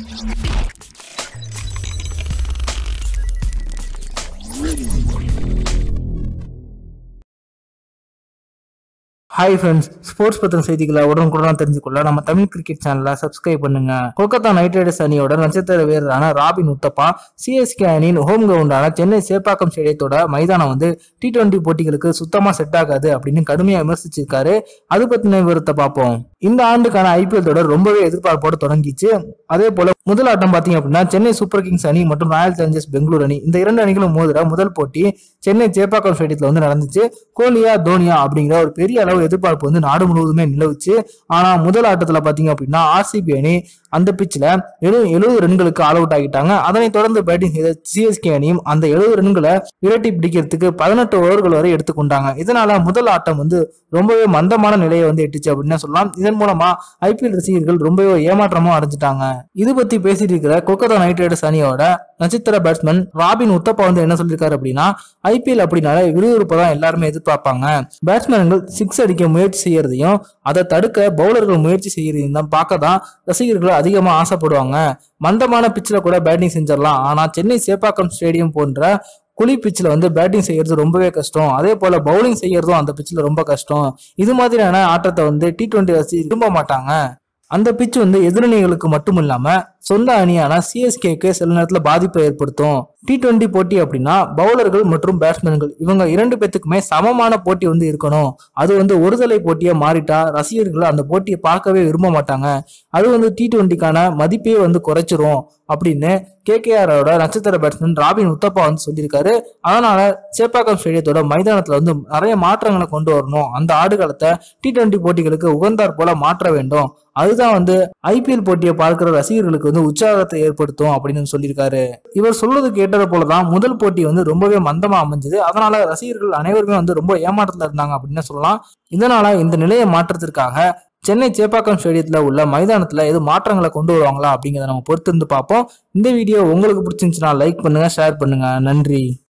hi friends sports பத்தின செய்திகளை உடனுக்குடன் தெரிஞ்சுக்கொள்ள நம்ம தமிழ் கிரிக்கெட் சேனலை சப்ஸ்கிரைப் பண்ணுங்க கொல்கத்தா நைட் ரைடர்ஸ் அணியோட நட்சத்திர வீரரான ராபின் உத்தப்பா சிஎஸ்கே அணியின் ஹோம் கிரவுண்டான சென்னை சேப்பாக்கம் ஸ்டேடியத்தோட மைதானம் வந்து டி டுவெண்ட்டி போட்டிகளுக்கு சுத்தமா செட் ஆகாது அப்படின்னு கடுமையா விமர்சிச்சிருக்காரு அது பத்தின விவரத்தை பார்ப்போம் இந்த ஆண்டுக்கான ஐபிஎல் தொடர் ரொம்பவே எதிர்பார்ப்போட தொடங்கிச்சு அதே போல முதல் ஆட்டம் பாத்தீங்க அப்படின்னா சென்னை சூப்பர் கிங்ஸ் அணி மற்றும் ராயல் சேலஞ்சர்ஸ் பெங்களூர் அணி இந்த இரண்டு அணிகளும் மோதுற முதல் போட்டி சென்னை சேப்பாக்கம் ஸ்டேடியத்தில் வந்து நடந்துச்சு கோலியா தோனியா அப்படிங்கிற ஒரு பெரிய அளவு எதிர்பார்ப்பு வந்து நாடு முழுவதுமே நிலவுச்சு ஆனா முதல் ஆட்டத்துல பாத்தீங்க அப்படின்னா ஆர்சிபி அணி அந்த பிச்சில் எழு எழுபது ரன்களுக்கு ஆல் அவுட் ஆகிட்டாங்க அதனைத் தொடர்ந்து பேட்டிங் செய்த சிஎஸ்கே அணியும் அந்த எழுபது ரன்களை விரட்டி பிடிக்கிறதுக்கு பதினெட்டு ஓவர்கள் வரை எடுத்துக்கொண்டாங்க இதனால முதல் ஆட்டம் வந்து ரொம்பவே மந்தமான நிலையை வந்து எட்டுச்சு அப்படின்னு சொல்லலாம் இதன் மூலமா ஐபிஎல் ரசிகர்கள் ரொம்பவே ஏமாற்றமும் அடைஞ்சிட்டாங்க இது பத்தி பேசிட்டு இருக்கிற கொல்கத்தா நைட் ரைடர்ஸ் அணியோட நட்சத்திர பேட்ஸ்மேன் ராபின் உத்தப்பா வந்து என்ன சொல்லியிருக்காரு அப்படின்னா ஐபிஎல் அப்படின்னாலே விறுவிறுப்பு தான் எல்லாருமே எதிர்பார்ப்பாங்க பேட்ஸ்மேன்கள் சிக்ஸ் அடிக்க முயற்சி செய்யறதையும் அதை தடுக்க பவுலர்கள் முயற்சி செய்யறதையும் தான் பார்க்க தான் ரசிகர்கள் அதிகமா ஆசைப்படுவாங்க மந்தமான பிச்சில் கூட பேட்டிங் செஞ்சிடலாம் ஆனா சென்னை சேப்பாக்கம் ஸ்டேடியம் போன்ற குழி பிச்சில் வந்து பேட்டிங் செய்யறது ரொம்பவே கஷ்டம் அதே போல பவுலிங் செய்யறதும் அந்த பிச்சில் ரொம்ப கஷ்டம் இது மாதிரியான ஆட்டத்தை வந்து டி டுவெண்ட்டி ரசி விரும்ப மாட்டாங்க அந்த பிச் வந்து எதிரணிகளுக்கு மட்டும் இல்லாம சொந்த அணியான சிஎஸ்கேக்கு சில நேரத்துல பாதிப்பை ஏற்படுத்தும் டி டுவெண்ட்டி போட்டி அப்படின்னா பவுலர்கள் மற்றும் பேட்ஸ்மேன்கள் இவங்க இரண்டு பேத்துக்குமே சமமான போட்டி வந்து இருக்கணும் அது வந்து ஒருதலை போட்டியா மாறிட்டா ரசிகர்கள் அந்த போட்டியை பார்க்கவே விரும்ப மாட்டாங்க அது வந்து டி டுவெண்ட்டிக்கான மதிப்பே வந்து குறைச்சிரும் அப்படின்னு கேகேஆரோட நட்சத்திர பேட்ஸ்மேன் ராபின் உத்தப்பா வந்து சொல்லியிருக்காரு அதனால சேப்பாக்கம் ஸ்டேடியத்தோட மைதானத்துல வந்து நிறைய மாற்றங்களை கொண்டு வரணும் அந்த ஆடுகளத்தை டி டுவெண்ட்டி போட்டிகளுக்கு உகந்தார் போல மாற்ற வேண்டும் அதுதான் வந்து ஐபிஎல் போட்டியை பார்க்கிற ரசிகர்களுக்கு வந்து உற்சாகத்தை ஏற்படுத்தும் அப்படின்னு சொல்லியிருக்காரு இவர் சொல்றது கேட்டது போலதான் முதல் போட்டி வந்து ரொம்பவே மந்தமா அமைஞ்சது அதனால ரசிகர்கள் அனைவருமே வந்து ரொம்ப ஏமாற்றத்துல இருந்தாங்க அப்படின்னு சொல்லலாம் இதனால இந்த நிலையை மாற்றத்திற்காக சென்னை சேப்பாக்கம் ஸ்டேடியத்துல உள்ள மைதானத்துல எது மாற்றங்களை கொண்டு வருவாங்களா அப்படிங்கிறத நம்ம பொறுத்திருந்து பார்ப்போம் இந்த வீடியோ உங்களுக்கு பிடிச்சிருந்துச்சுன்னா லைக் பண்ணுங்க ஷேர் பண்ணுங்க நன்றி